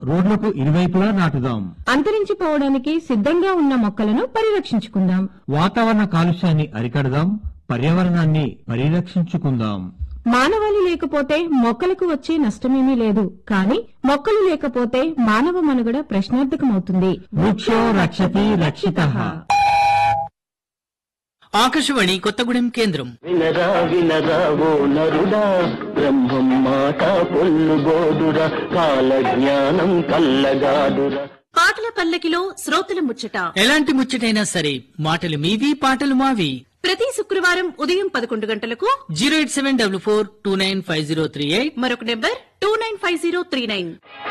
రోడ్లకు ఇరువైపులా నాటుదాం అంతరించిపోవడానికి సిద్ధంగా ఉన్న మొక్కలను పరిరక్షించుకుందాం వాతావరణ కాలుష్యాన్ని అరికడదాం పర్యావరణాన్ని పరిరక్షించుకుందాం మానవాళి లేకపోతే మొక్కలకు వచ్చే నష్టమేమీ లేదు కానీ మొక్కలు లేకపోతే మానవ మనుగడ ప్రశ్నార్థకమవుతుంది వృక్షో రక్షతి రక్షితః ఆకాశవాణి కొత్తగూడెం కేంద్రం వినరా వినరా ఓ నరుడా బ్రహ్మం మాట పొల్లుగోడురా కాల జ్ఞానం కల్లగాడురా పాటల పల్లకిలో శ్రోతల ముచ్చట ఎలాంటి ముచ్చటైనా సరే మాటలు మీవి పాటలు మావి ప్రతి శుక్రవారం ఉదయం పదకొండు గంటలకు zero eight seven double four two nine five zero three eight మరొక number two nine five zero three nine